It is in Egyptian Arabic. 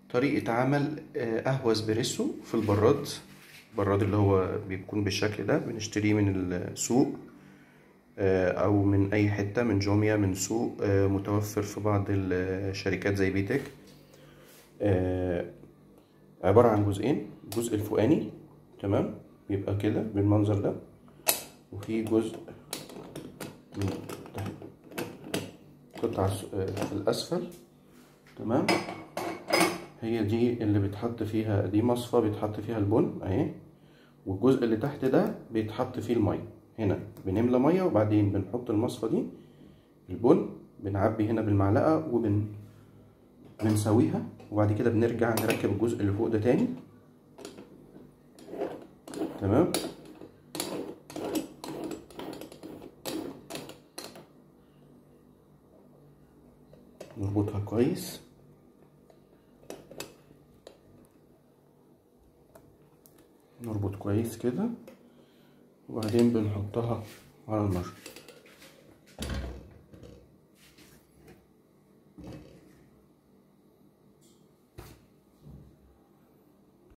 طريقة عمل آه، قهوة اسبريسو في البراد البراد اللي هو بيكون بالشكل ده بنشتريه من السوق آه، أو من أي حتة من جوميا من سوق آه، متوفر في بعض الشركات زي بيتك آه، عبارة عن جزئين الجزء الفوقاني تمام بيبقى كده بالمنظر ده وفي جزء من تحت قطعة س- آه، في الأسفل تمام هي دي اللي بيتحط فيها دي مصفى بيتحط فيها البن اهي والجزء اللي تحت ده بيتحط فيه المية هنا بنملى مية وبعدين بنحط المصفى دي البن بنعبي هنا بالمعلقة وبن بنسويها وبعد كده بنرجع نركب الجزء اللي فوق ده تاني تمام نربطها كويس نربط كويس كده وبعدين بنحطها على النار